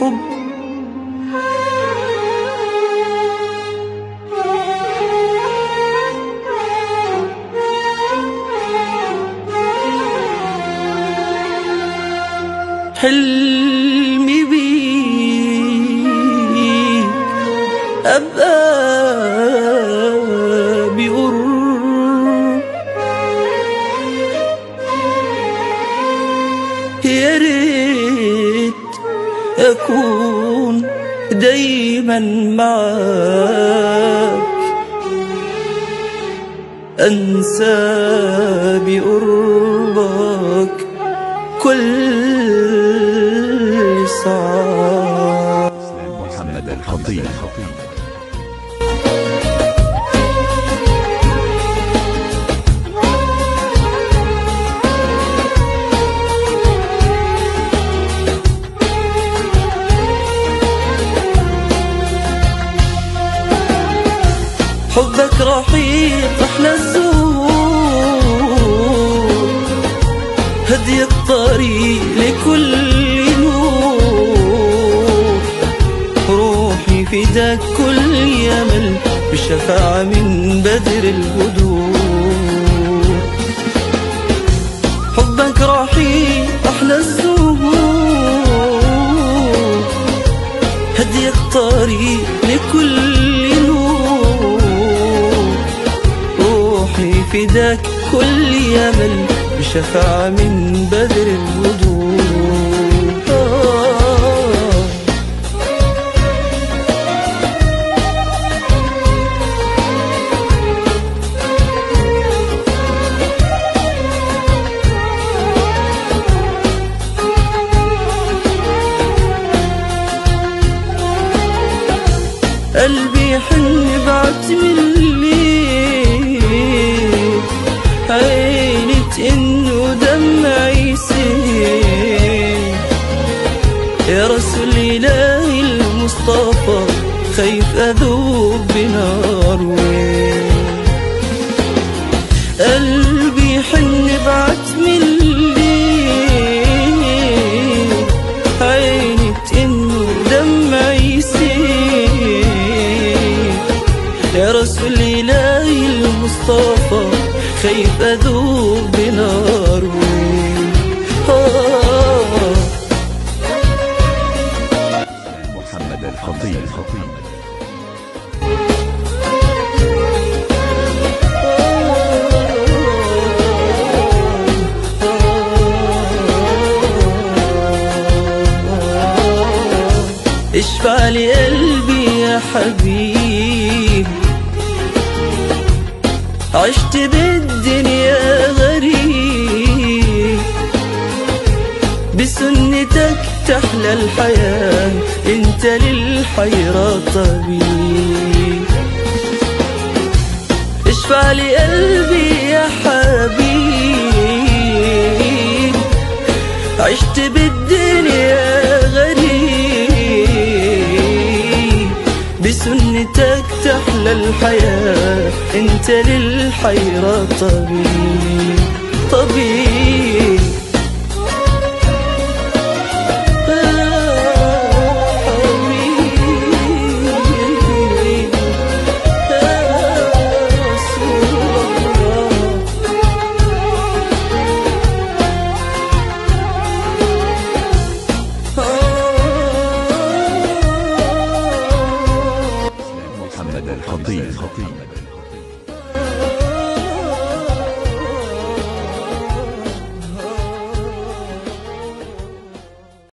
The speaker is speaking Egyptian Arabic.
الحب حلمي بيك أبقى بقرب يا ريت أكون دايما معاك أنسى بقربك كل صعب محمد الخطيب حبك رحيق أحلى الزهور هدي الطريق لكل نور روحي فداك كل يمل بشفاعة من بدر الهدوء حبك رحيق أحلى الزهور هدي الطريق لكل نور روحي فداك كل يمل بشفاعة من بدر الوجود آه قلبي يحن بعت من الليل عينت انه دمعي يسيل يا رسول اله المصطفى خايف اذوب بنار ويل قلبي يحن بعت من الليل عينت انه دمعي يسيل يا رسول اله المصطفى خايف اذوب بنار ويل آه محمد الخطيب اشفع لي قلبي يا حبيب عشت بالدنيا غريب بسنتك تحلى الحياة انت للحيرة طبيب اشفع لي قلبي يا حبيب عشت بالدنيا غريب بسنتك تحلى الحياة انت للحيرة طبيب طبيب